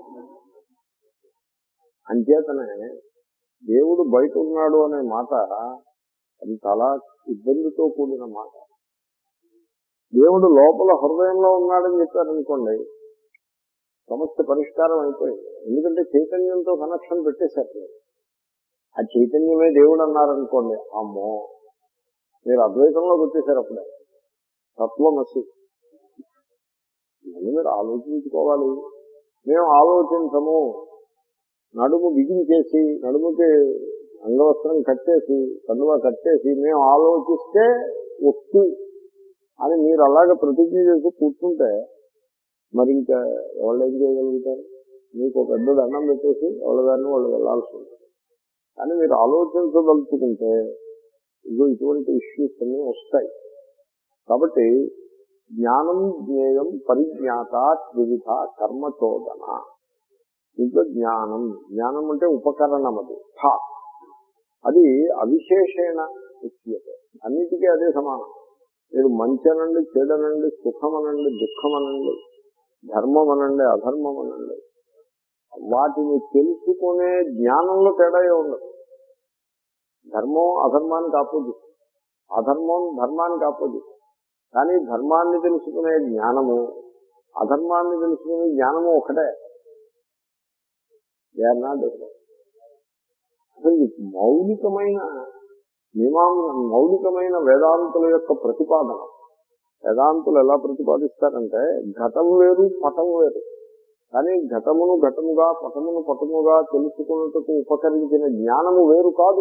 అంచేతనే దేవుడు బయట ఉన్నాడు అనే మాట అది చాలా ఇబ్బందితో కూడిన మాట దేవుడు లోపల హృదయంలో ఉన్నాడని చెప్పారనుకోండి సమస్య పరిష్కారం అయిపోయింది ఎందుకంటే చైతన్యంతో కనెక్షన్ పెట్టేశారు ఆ చైతన్యమే దేవుడు అన్నారనుకోండి అమ్మో మీరు అద్వైతంలోకి వచ్చేసారు అప్పుడే తత్వమసి ఇవన్నీ మీరు ఆలోచించుకోవాలి మేము ఆలోచించము నడుము బిగించేసి నడుముకి అంగవస్త్రం కట్టేసి కండువా కట్టేసి మేము ఆలోచిస్తే వస్తు అని మీరు అలాగే ప్రతిజ్ఞ చేసి కూర్చుంటే మరి ఇంకా ఎవరు ఏం చేయగలుగుతారు మీకు ఒక పెద్ద దండం పెట్టేసి ఎవరి దాన్ని వాళ్ళు వెళ్లాల్సి ఉంటుంది కానీ మీరు ఆలోచించదలుచుకుంటే ఇదిగో ఇటువంటి ఇష్యూస్ అన్ని వస్తాయి కాబట్టి జ్ఞానం జ్ఞేయం పరిజ్ఞాత వివిధ కర్మచోదన ఇంట్లో జ్ఞానం జ్ఞానం అంటే ఉపకరణం అది థాట్ అది అవిశేషణ ఉచ్యతే అన్నిటికీ అదే సమానం మీరు మంచి అనండి చెడనండి సుఖం అనండి దుఃఖం అనండి ధర్మం అనండి అధర్మం అనండి వాటిని తెలుసుకునే జ్ఞానంలో తేడా ఉండదు ధర్మం అధర్మానికి ఆపోజిట్ అధర్మం ధర్మానికి ఆపోజిట్ కానీ ధర్మాన్ని తెలుసుకునే జ్ఞానము అధర్మాన్ని తెలుసుకునే జ్ఞానము ఒకటే They are not different. అసలు ఈ మౌలికమైన మీమాం మౌలికమైన వేదాంతుల యొక్క ప్రతిపాదన వేదాంతులు ఎలా ప్రతిపాదిస్తారంటే ఘటం వేరు పటం వేరు కానీ ఘటమును ఘటముగా పటమును పటముగా తెలుసుకున్నట్టుకు ఉపకరించిన జ్ఞానము వేరు కాదు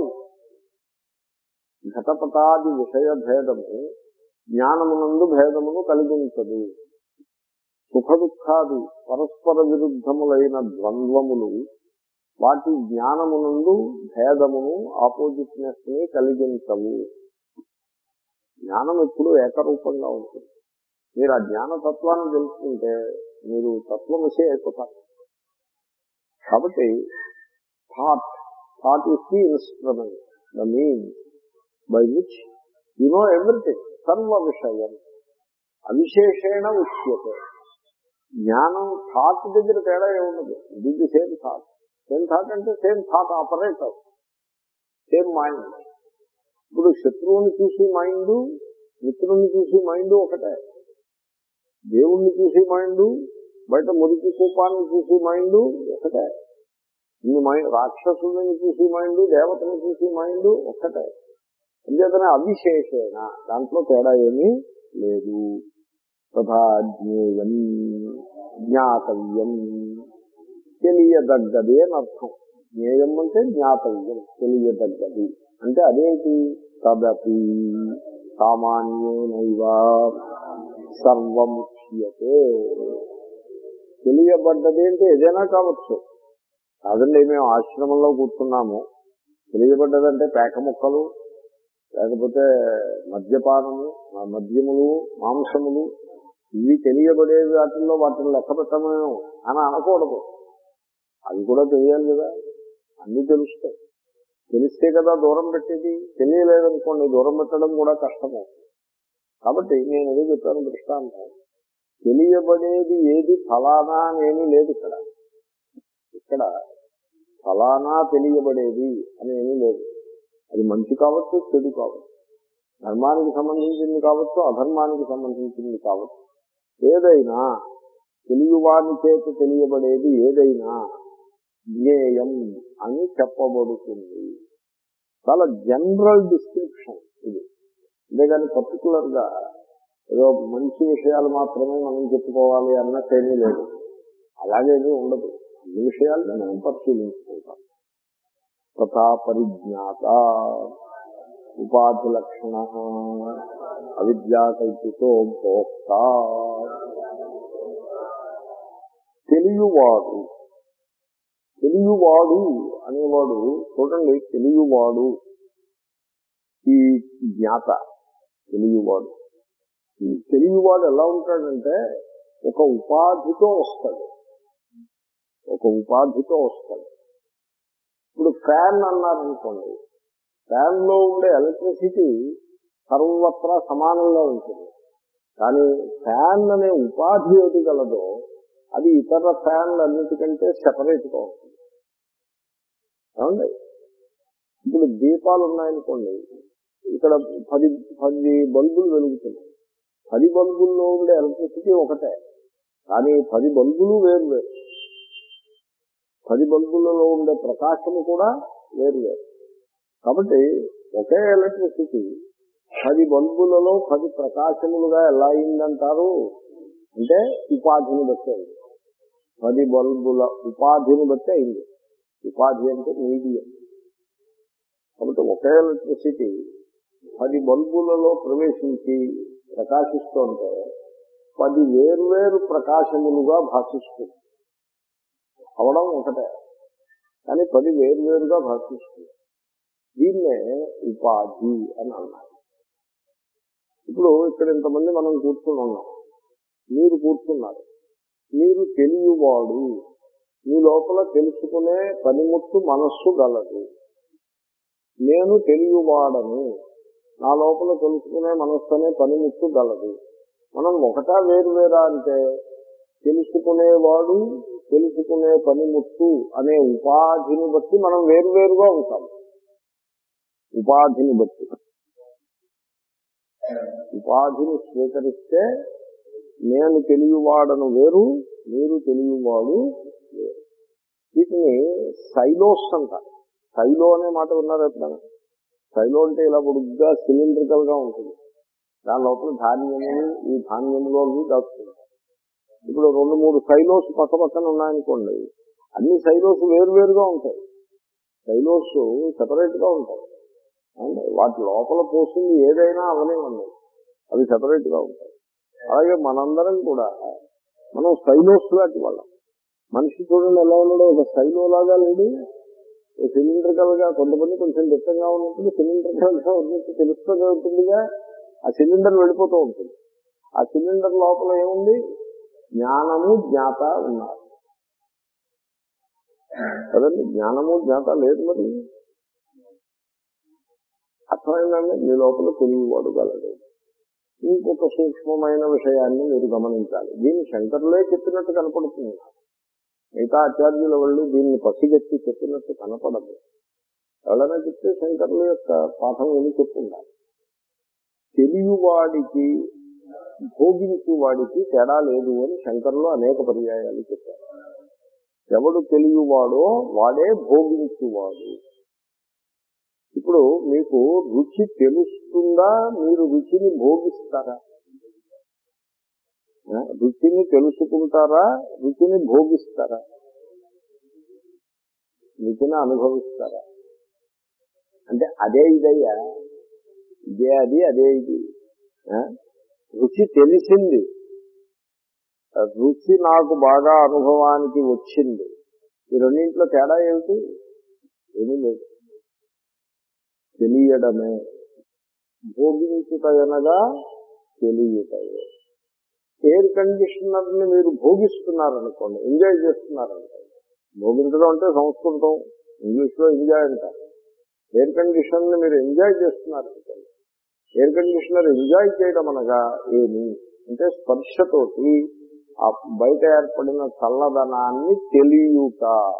ఘటపటాది విషయ భేదము జ్ఞానమునందు భేదమును కలిగించదు సుఖ దుఃఖాది పరస్పర విరుద్ధములైన ద్వంద్వములు వాటి జ్ఞానమునందు భేదమును ఆపోజిట్నెస్ ని కలిగించవు జ్ఞానం ఎప్పుడు ఏకరూపంగా ఉంటుంది మీరు ఆ జ్ఞాన తత్వాన్ని తెలుసుకుంటే మీరు తత్వమసే అయిపోతారు కాబట్టి thought thought is the instrument the means by which you know everything సర్వ విషయం అవిశేషేణ ఉచ్యతే జ్ఞానం థాట్ దగ్గర తేడా ఏముండదు ఇది సేమ్ థాట్ సేమ్ థాట్ అంటే same thought operator same mind ఇప్పుడు శత్రువుని చూసి మైండ్ మిత్రుని చూసి మైండ్ ఒకటే దేవుణ్ణి చూసి మైండ్ బయట మురికి కూపాన్ని చూసి మైండ్ ఒకటే ఈ మైండ్ రాక్షసుని చూసి మైండ్ దేవతను చూసి మైండ్ ఒక్కటే అంచేతనే అవిశేషేణ దాంట్లో తేడా ఏమీ లేదు తథా జ్ఞేయం జ్ఞాతవ్యం తెలియదగ్గది అని అర్థం జ్ఞేయం అంటే జ్ఞాతవ్యం తెలియదగ్గది అంటే అదేంటి తదపి సామాన్యేనైవ సర్వముచ్యతే తెలియబడ్డది అంటే ఏదైనా కావచ్చు కాదండి మేము ఆశ్రమంలో కూర్చున్నాము తెలియబడ్డదంటే పేక ముక్కలు లేకపోతే మద్యపానము ఆ మద్యములు మాంసములు ఇవి తెలియబడే వాటిల్లో వాటిని లెక్క పెట్టమేమో అని అనకూడదు అవి కూడా తెలియాలి కదా అన్ని తెలుస్తాయి తెలిస్తే కదా దూరం పెట్టేది తెలియలేదనుకోండి దూరం పెట్టడం కూడా కష్టము కాబట్టి నేను ఏదో చెప్పాను దృష్టాంతం తెలియబడేది ఏది ఫలానా అనేమి లేదు ఇక్కడ ఇక్కడ ఫలానా తెలియబడేది అనేమి లేదు అది మంచి కావచ్చు చెడు కావచ్చు ధర్మానికి సంబంధించింది కావచ్చు అధర్మానికి సంబంధించింది కావచ్చు ఏదైనా తెలియవాని చేత తెలియబడేది ఏదైనా జ్ఞేయం అని చెప్పబడుతుంది చాలా జనరల్ డిస్క్రిప్షన్ ఇది అంతేగాని పర్టికులర్ గా ఏదో మంచి విషయాలు మాత్రమే మనం చెప్పుకోవాలి అన్నట్టేమీ లేదు అలాగేమీ ఉండదు అన్ని విషయాలను మనం పరిశీలించుకుంటాం తథా పరిజ్ఞాత ఉపాధి లక్షణ అవిద్యాకల్పితో భోక్త తెలియవాడు తెలియవాడు అనేవాడు చూడండి తెలియవాడు ఈ జ్ఞాత తెలియవాడు ఈ తెలియవాడు ఎలా ఉంటాడంటే ఒక ఉపాధితో వస్తాడు ఒక ఉపాధితో వస్తాడు ఇప్పుడు ఫ్యాన్ అన్నారనుకోండి ఫ్యాన్ లో ఉండే ఎలక్ట్రిసిటీ సర్వత్రా సమానంగా ఉంటుంది కానీ ఫ్యాన్ అనే ఉపాధి ఏది గలదో అది ఇతర ఫ్యాన్లు అన్నిటికంటే సెపరేట్ గా ఉంటుంది ఏమండి ఇప్పుడు దీపాలు ఉన్నాయనుకోండి ఇక్కడ పది పది బల్బులు వెలుగుతున్నాయి పది బల్బుల్లో ఉండే ఎలక్ట్రిసిటీ ఒకటే కానీ పది బల్బులు వేరు వేరు పది బల్బులలో ఉండే ప్రకాశము కూడా వేరు వేరు కాబట్టి ఒకే ఎలక్ట్రిసిటీ పది బల్బులలో పది ప్రకాశములుగా ఎలా అయిందంటారు అంటే ఉపాధిని బట్టి అయింది పది బల్బుల ఉపాధిని బట్టి అయింది ఉపాధి అంటే మీడియం కాబట్టి ఒకే ఎలక్ట్రిసిటీ పది బల్బులలో ప్రవేశించి ప్రకాశిస్తుంటే పది వేర్వేరు ప్రకాశములుగా భాషిస్తుంది అవడం ఒకటే కానీ పది వేర్వేరుగా భాషిస్తుంది దీన్నే ఉపాధి అని అన్నారు ఇప్పుడు ఇక్కడ ఇంతమంది మనం కూర్చుని ఉన్నాం మీరు కూర్చున్నారు మీరు తెలియవాడు మీ లోపల తెలుసుకునే పనిముట్టు మనస్సు గలదు నేను తెలియవాడను నా లోపల తెలుసుకునే మనస్సు అనే పనిముట్టు గలదు మనం ఒకటా వేరు వేరా అంటే తెలుసుకునేవాడు తెలుసుకునే పనిముట్టు అనే ఉపాధిని బట్టి మనం వేరువేరుగా ఉంటాం ఉపాధిని బట్టి ఉపాధిని స్వీకరిస్తే నేను తెలియవాడను వేరు మీరు తెలియవాడు వేరు వీటిని సైలోస్ అంటారు సైలో అనే మాట విన్నారు ఎప్పుడైనా సైలో అంటే ఇలా పొడుగ్గా సిలిండ్రికల్ గా ఉంటుంది దాని లోపల ధాన్యములు ఈ ధాన్యములో దాచుకుంటారు ఇప్పుడు రెండు మూడు సైలోస్ పక్క పక్కన ఉన్నాయనుకోండి అన్ని సైలోస్ వేరువేరుగా ఉంటాయి సైలోస్ సెపరేట్ గా ఉంటాయి అండ్ వాటి లోపల పోసింది ఏదైనా అవనే ఉన్నాయి అవి సెపరేట్ గా ఉంటాయి అలాగే మనందరం కూడా మనం సైలోస్ లాంటి వాళ్ళం మనిషి చూడండి ఎలా ఉన్నాడో ఒక సైలో లాగా లేడు సిలిండ్రికల్ గా కొంతమంది కొంచెం దిట్టంగా ఉన్నప్పుడు సిలిండ్రికల్ గా ఉన్నట్టు తెలుస్తూనే ఉంటుందిగా ఆ సిలిండర్ వెళ్ళిపోతూ ఉంటుంది ఆ సిలిండర్ లోపల ఏముంది జ్ఞానము జ్ఞాత ఉన్నారు కదండి జ్ఞానము జ్ఞాత లేదు మరి అర్థమైందండి మీ లోపల తెలియవాడు గలడు ఇంకొక సూక్ష్మమైన విషయాన్ని మీరు గమనించాలి దీన్ని శంకరులే చెప్పినట్టు కనపడుతుంది మిగతా ఆచార్యుల వాళ్ళు దీన్ని పసిగట్టి చెప్పినట్టు కనపడదు ఎవరైనా చెప్తే శంకరుల యొక్క పాఠం ఏమి చెప్పుండాలి తెలియవాడికి భోగించు వాడికి తేడా లేదు అని శంకరులు అనేక పర్యాయాలు చెప్పారు ఎవడు తెలియవాడో వాడే భోగించువాడు ఇప్పుడు మీకు రుచి తెలుస్తుందా మీరు రుచిని భోగిస్తారా ఆ, రుచిని తెలుసుకుంటారా రుచిని భోగిస్తారా రుచిని అనుభవిస్తారా అంటే అదే ఇదయ్యా ఇదే అది అదే ఇది ఆ? రుచి తెలిసింది రుచి నాకు బాగా అనుభవానికి వచ్చింది ఈ రెండింటిలో తేడా ఏమిటి ఏమీ లేదు తెలియడమే భోగించుటయనగా తెలియటయే ఎయిర్ కండిషనర్ ని మీరు భోగిస్తున్నారనుకోండి ఎంజాయ్ చేస్తున్నారనుకోండి భోగించడం అంటే సంస్కృతం ఇంగ్లీష్ లో ఎంజాయ్ అంటారు ఎయిర్ కండిషన్ ని మీరు ఎంజాయ్ చేస్తున్నారనుకోండి ఎయిర్ కండిషనర్ ఎంజాయ్ చేయడం అనగా ఏమి అంటే స్పర్శతోటి ఆ బయట ఏర్పడిన చల్లదనాన్ని తెలియట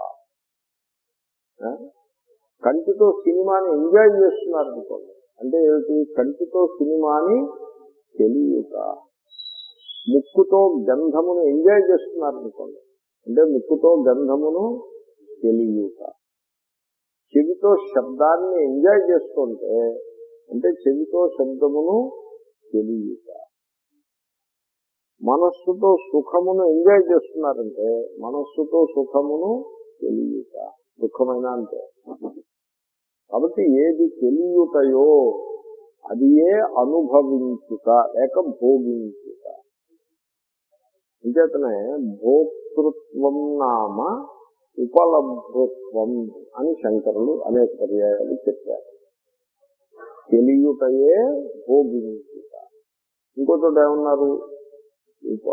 ఆ? కంటితో సినిమాని ఎంజాయ్ చేస్తున్నారు అనుకోండి అంటే ఏమిటి కంటితో సినిమాని తెలియట ముక్కుతో గంధమును ఎంజాయ్ చేస్తున్నారు అనుకోండి అంటే ముక్కుతో గంధమును తెలియట చెవితో శబ్దాన్ని ఎంజాయ్ చేస్తుంటే అంటే చెవితో శబ్దమును తెలియట మనస్సుతో సుఖమును ఎంజాయ్ చేస్తున్నారంటే మనస్సుతో సుఖమును తెలియట దుఃఖమైన అంటే కాబట్టి ఏది తెలియటయో అది ఏ అనుభవించుట లేక భోగించుట అంచేతనే భోక్తృత్వం నామ ఉపలబ్ధత్వం అని శంకరులు అనేక పర్యాయాలు చెప్పారు తెలియటయే భోగించుట ఇంకో చోట ఏమన్నారు ఉప-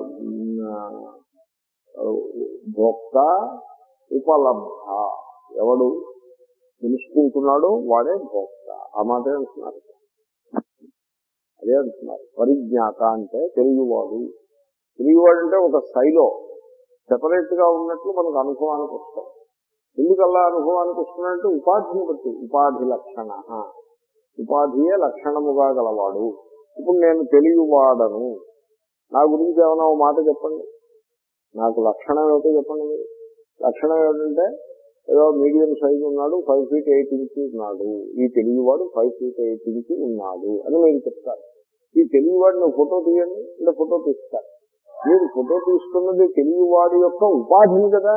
ఆ, భోక్త ఉపలబ్ధ ఎవడు తెలుసుకుంటున్నాడో వాడే భోక్త ఆ మాటే అంటున్నారు అదే అంటున్నారు పరిజ్ఞాత అంటే తెలియవాడు తెలియవాడు అంటే ఒక స్థాయిలో సెపరేట్ గా ఉన్నట్లు మనకు అనుభవానికి వస్తాం ఎందుకల్లా అనుభవానికి వస్తున్నాడంటే ఉపాధిని బట్టి ఉపాధి లక్షణ ఉపాధియే లక్షణముగా గలవాడు ఇప్పుడు నేను తెలియవాడను నా గురించి ఏమైనా ఒక మాట చెప్పండి నాకు లక్షణం ఏమిటో చెప్పండి మీరు లక్షణం ఏమిటంటే ఏదో మీడియం సైజ్ ఉన్నాడు ఫైవ్ ఫీట్ ఎయిట్ ఇంచ్ ఉన్నాడు ఈ తెలియవాడు ఫైవ్ ఫీట్ ఎయిట్ ఇంచ్ ఉన్నాడు అని మీరు చెప్తారు ఈ తెలియవాడిని ఫోటో తీయండి అంటే ఫోటో తీస్తారు మీరు ఫోటో తీసుకున్నది తెలియవాడి యొక్క ఉపాధిని కదా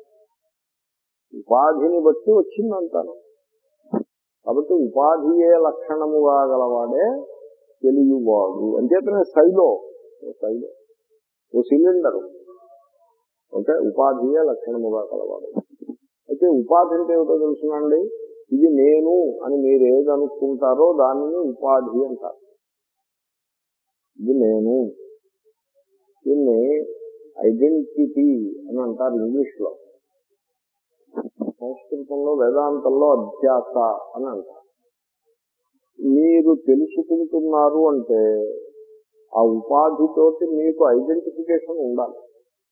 ఉపాధిని బట్టి వచ్చిందంటాను కాబట్టి ఉపాధియే లక్షణముగా గలవాడే తెలియవాడు అంచేతనే శైలో ఓ శైలో ఓ సిలిండరు ఓకే ఉపాధియే లక్షణముగా కలవాడు అయితే ఉపాధి అంటే ఏమిటో తెలుసునండి ఇది నేను అని మీరు ఏది అనుకుంటారో దానిని ఉపాధి అంటారు ఇది నేను దీన్ని ఐడెంటిటీ అని అంటారు ఇంగ్లీష్ లో సంస్కృతంలో వేదాంతంలో అధ్యాస అని అంటారు మీరు తెలుసుకుంటున్నారు అంటే ఆ ఉపాధితోటి మీకు ఐడెంటిఫికేషన్ ఉండాలి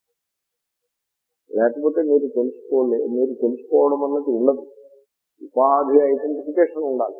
లేకపోతే మీరు తెలుసుకోలే మీరు తెలుసుకోవడం అన్నది ఉండదు ఉపాధి ఐడెంటిఫికేషన్ ఉండాలి